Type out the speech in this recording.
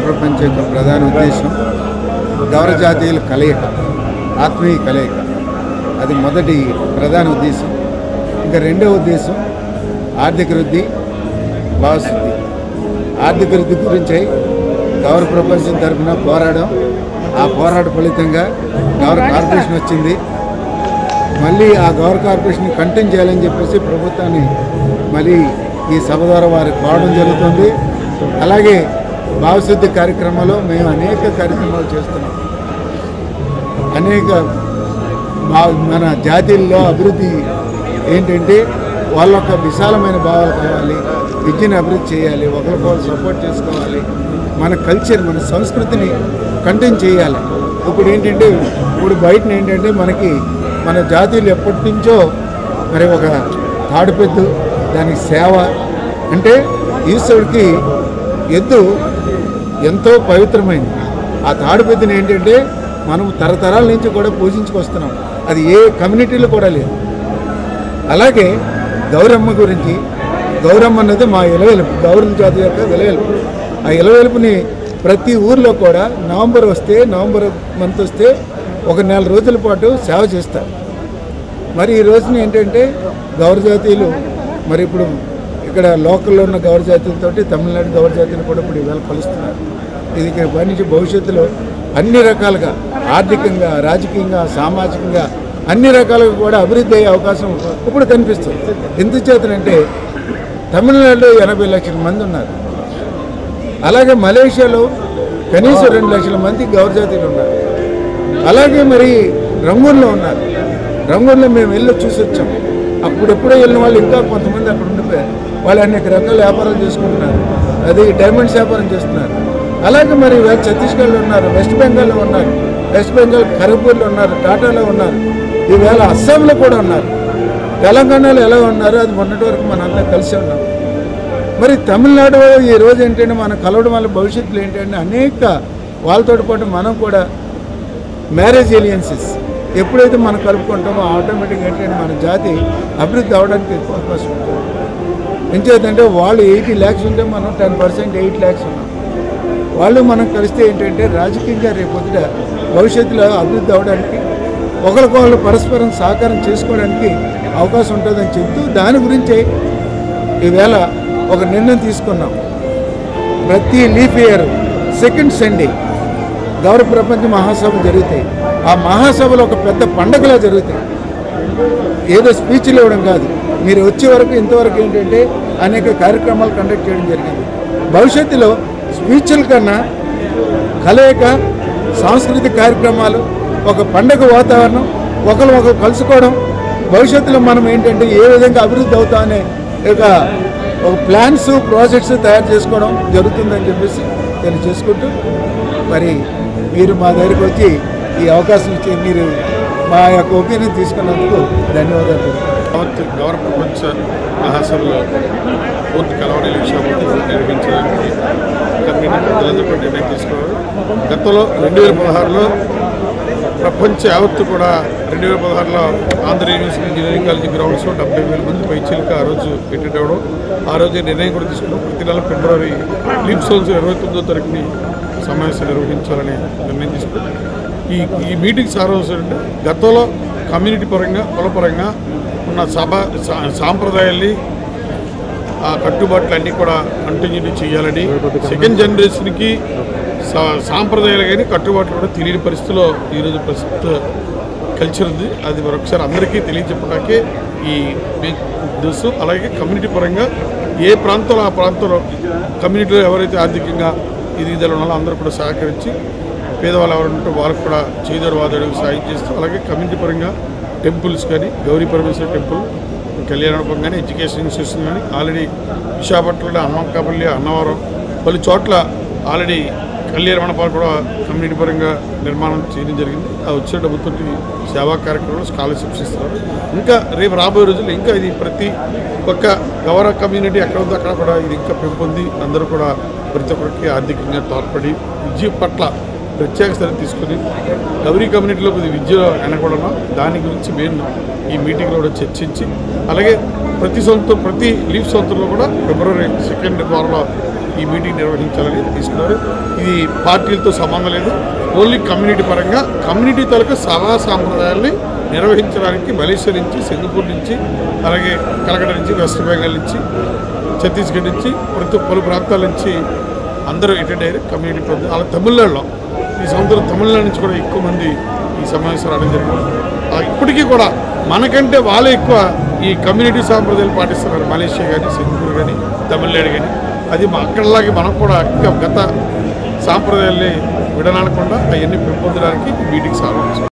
ప్రపంచం యొక్క ప్రధాన ఉద్దేశం గౌర జాతీయుల కలయిక ఆత్మీయ కలయిక అది మొదటి ప్రధాన ఉద్దేశం ఇంకా రెండవ ఉద్దేశం ఆర్థిక వృద్ధి భావశుద్ధి ఆర్థిక వృద్ధి గురించి గౌర ప్రపంచం తరఫున పోరాడడం ఆ పోరాట ఫలితంగా గౌర కార్పొరేషన్ వచ్చింది మళ్ళీ ఆ గౌర కార్పొరేషన్ కంటిన్యూ చేయాలని చెప్పేసి ప్రభుత్వాన్ని మళ్ళీ ఈ సభ ద్వారా వారు కోవడం జరుగుతుంది అలాగే భావశుద్ధి కార్యక్రమాలు మేము అనేక కార్యక్రమాలు చేస్తున్నాం అనేక భా- మన జాతీయుల్లో అభివృద్ధి ఏంటంటే వాళ్ళ యొక్క విశాలమైన భావాలు కావాలి విద్యను అభివృద్ధి చేయాలి ఒకరికొకరు సపోర్ట్ చేసుకోవాలి మన కల్చర్ మన సంస్కృతిని కంటిన్యూ చేయాలి ఇప్పుడు ఏంటంటే ఇప్పుడు బయట ఏంటంటే మనకి మన జాతీయులు ఎప్పటి నుంచో మరి ఒక తాడుపెద్దు దానికి సేవ అంటే ఈశ్వరుడికి ఎద్దు ఎంతో పవిత్రమైంది ఆ తాడుపెద్దుని ఏంటంటే మనం తరతరాల నుంచి కూడా పూజించుకొస్తున్నాం అది ఏ కమ్యూనిటీలో కూడా లేదు అలాగే గౌరమ్మ గురించి గౌరమ్మ అన్నది మా ఇలవేలుపు గౌరవ జాతి యొక్క ఇలవేలుపు ఆ ఇలవేలుపుని ప్రతి ఊర్లో కూడా నవంబర్ వస్తే నవంబర్ మంత్ వస్తే ఒక నెల రోజుల పాటు సేవ చేస్తారు మరి ఈ రోజున ఏంటంటే గౌర జాతీయులు మరి ఇప్పుడు ఇక్కడ లోకల్లో ఉన్న గౌర జాతీయులతోటి తమిళనాడు గౌర జాతీయులు కూడా ఇప్పుడు ఇవాళ కలుస్తున్నారు ఇది ఇక్కడ నుంచి భవిష్యత్తులో అన్ని రకాలుగా ఆర్థికంగా రాజకీయంగా సామాజికంగా అన్ని రకాలుగా కూడా అభివృద్ధి అయ్యే అవకాశం ఇప్పుడు కనిపిస్తుంది ఎందుచేతనంటే తమిళనాడులో ఎనభై లక్షల మంది ఉన్నారు అలాగే మలేషియాలో కనీసం రెండు లక్షల మంది గౌర జాతీయులు ఉన్నారు అలాగే మరి రంగూన్లో ఉన్నారు రంగూన్లో మేము వెళ్ళి చూసి వచ్చాం అప్పుడెప్పుడో వెళ్ళిన వాళ్ళు ఇంకా కొంతమంది అక్కడ ఉండిపోయారు వాళ్ళు అనేక రకాల వ్యాపారాలు చేసుకుంటున్నారు అది డైమండ్స్ వ్యాపారం చేస్తున్నారు అలాగే మరి ఇవాళ ఛత్తీస్గఢ్లో ఉన్నారు వెస్ట్ బెంగాల్లో ఉన్నారు వెస్ట్ బెంగాల్ ఖరగ్పూర్లో ఉన్నారు టాటాలో ఉన్నారు ఈవేళ అస్సాంలో కూడా ఉన్నారు తెలంగాణలో ఎలా ఉన్నారు అది మొన్నటి వరకు మనంతా కలిసి ఉన్నాం మరి తమిళనాడు ఈ రోజు ఏంటంటే మనం కలవడం వల్ల భవిష్యత్తులో ఏంటంటే అనేక వాళ్ళతో పాటు మనం కూడా మ్యారేజ్ ఎలియన్సెస్ ఎప్పుడైతే మనం కలుపుకుంటామో ఆటోమేటిక్గా ఏంటంటే మన జాతి అభివృద్ధి అవడానికి ఎక్కువ అవకాశం ఉంటుంది ఎంచేతంటే వాళ్ళు ఎయిటీ ల్యాక్స్ ఉంటే మనం టెన్ పర్సెంట్ ఎయిట్ ల్యాక్స్ ఉన్నాం వాళ్ళు మనం కలిస్తే ఏంటంటే రాజకీయంగా రేపొద్దుట భవిష్యత్తులో అభివృద్ధి అవడానికి ఒకరికొకరు పరస్పరం సహకారం చేసుకోవడానికి అవకాశం ఉంటుందని చెప్తూ దాని గురించే ఈవేళ ఒక నిర్ణయం తీసుకున్నాం ప్రతి లీఫ్ ఇయర్ సెకండ్ సండే గౌరవ ప్రపంచ మహాసభ జరుగుతాయి ఆ మహాసభలు ఒక పెద్ద పండగలా జరుగుతాయి ఏదో స్పీచ్లు ఇవ్వడం కాదు మీరు వచ్చే వరకు ఇంతవరకు ఏంటంటే అనేక కార్యక్రమాలు కండక్ట్ చేయడం జరిగింది భవిష్యత్తులో స్పీచ్ల కన్నా కలయిక సాంస్కృతిక కార్యక్రమాలు ఒక పండగ వాతావరణం ఒకరు ఒకరు కలుసుకోవడం భవిష్యత్తులో మనం ఏంటంటే ఏ విధంగా అభివృద్ధి అవుతామనే ఒక ఒక ప్లాన్స్ ప్రాజెక్ట్స్ తయారు చేసుకోవడం జరుగుతుందని చెప్పేసి తెలియజేసుకుంటూ మరి మీరు మా దగ్గరికి వచ్చి ఈ అవకాశం ఇచ్చి మీరు మా యొక్క ఒపీనియన్ తీసుకున్నందుకు ధన్యవాదాలు యావత్ గౌరవ ప్రపంచ మహాసభలో పూర్తి కలవడేల విషయాన్ని నిర్వహించడానికి కమిటీ పెద్దలందరూ కూడా నిర్ణయం తీసుకున్నారు గతంలో రెండు వేల పదహారులో ప్రపంచ యావత్తు కూడా రెండు వేల పదహారులో ఆంధ్ర యూనివర్సిటీ ఇంజనీరింగ్ కాలేజీ గ్రౌండ్స్లో డెబ్బై వేల మంది పైచీలకి ఆ రోజు అటెండ్ అవ్వడం ఆ రోజు నిర్ణయం కూడా తీసుకున్నాం ప్రతి నెల ఫిబ్రవరి లీప్ సోన్స్ ఇరవై తొమ్మిదో తారీఖుని సమావేశం నిర్వహించాలని నిర్ణయం తీసుకున్నాం ఈ ఈ మీటింగ్ సారాంశం అంటే గతంలో కమ్యూనిటీ పరంగా కులపరంగా ఉన్న సభ సా- సాంప్రదాయాల్ని ఆ కట్టుబాట్లు అన్నీ కూడా కంటిన్యూ చేయాలని సెకండ్ జనరేషన్కి సా- సాంప్రదాయాలు కానీ కట్టుబాట్లు కూడా తెలియని పరిస్థితిలో ఈరోజు ప్రస్తుత కల్చర్ ఉంది అది మరొకసారి అందరికీ తెలియజెప్పడానికే ఈ మీ- ఉద్దేశం అలాగే కమ్యూనిటీ పరంగా ఏ ప్రాంతంలో ఆ ప్రాంతంలో కమ్యూనిటీలో ఎవరైతే ఆర్థికంగా ఎదుగుదల ఉన్నారో అందరూ కూడా సహకరించి పేదవాళ్ళు ఎవరు ఉంటే వాళ్ళకు కూడా చేదోడు వాదోడికి సాయం చేస్తూ అలాగే కమ్యూనిటీ పరంగా టెంపుల్స్ కానీ గౌరీ పరమేశ్వర టెంపుల్ కళ్యాణపం కానీ ఎడ్యుకేషన్ ఇన్స్టిట్యూషన్ కానీ ఆల్రెడీ విశాఖపట్నంలో అన్నంకాపల్లి అన్నవరం పలు చోట్ల ఆల్రెడీ కళ్యాణ మండపాలు కూడా కమ్యూనిటీ పరంగా నిర్మాణం చేయడం జరిగింది ఆ వచ్చే డబ్బుతో సేవా కార్యక్రమాలు స్కాలర్షిప్స్ ఇస్తున్నారు ఇంకా రేపు రాబోయే రోజుల్లో ఇంకా ఇది ప్రతి ఒక్క గౌరవ కమ్యూనిటీ ఎక్కడ ఉందో అక్కడ కూడా ఇది ఇంకా పెంపొంది అందరూ కూడా ప్రతి ఒక్కరికి ఆర్థికంగా తోడ్పడి విద్య పట్ల ప్రత్యేక శ్రద్ధ తీసుకుని గౌరీ కమ్యూనిటీలో కొద్ది విద్యలో వెనకూడడం దాని గురించి మెయిన్ ఈ మీటింగ్లో కూడా చర్చించి అలాగే ప్రతి సంవత్సరం ప్రతి లీవ్ సంవత్సరంలో కూడా ఫిబ్రవరి సెకండ్ వారంలో ఈ మీటింగ్ నిర్వహించాలని తీసుకున్నారు ఇది పార్టీలతో సంబంధం లేదు ఓన్లీ కమ్యూనిటీ పరంగా కమ్యూనిటీ తాలూకా సభా సాంప్రదాయాల్ని నిర్వహించడానికి మలేషియా నుంచి సింగపూర్ నుంచి అలాగే కలకట నుంచి వెస్ట్ బెంగాల్ నుంచి ఛత్తీస్గఢ్ నుంచి ప్రతి పలు ప్రాంతాల నుంచి అందరూ అటెండ్ అయ్యారు కమ్యూనిటీ ప్రతి అలా తమిళనాడులో ఈ సంవత్సరం తమిళనాడు నుంచి కూడా ఎక్కువ మంది ఈ సమావేశం రావడం జరిగింది ఆ, ఇప్పటికీ కూడా మనకంటే వాళ్ళే ఎక్కువ ఈ కమ్యూనిటీ సాంప్రదాయాలు పాటిస్తున్నారు మలేషియా కానీ సింగపూర్ కానీ తమిళనాడు కానీ అది మా అక్కడలాగే మనం కూడా ఇంకా గత సాంప్రదాయాల్ని విడనాడకుండా అవన్నీ పెంపొందడానికి మీటింగ్స్ ఆలోచించాం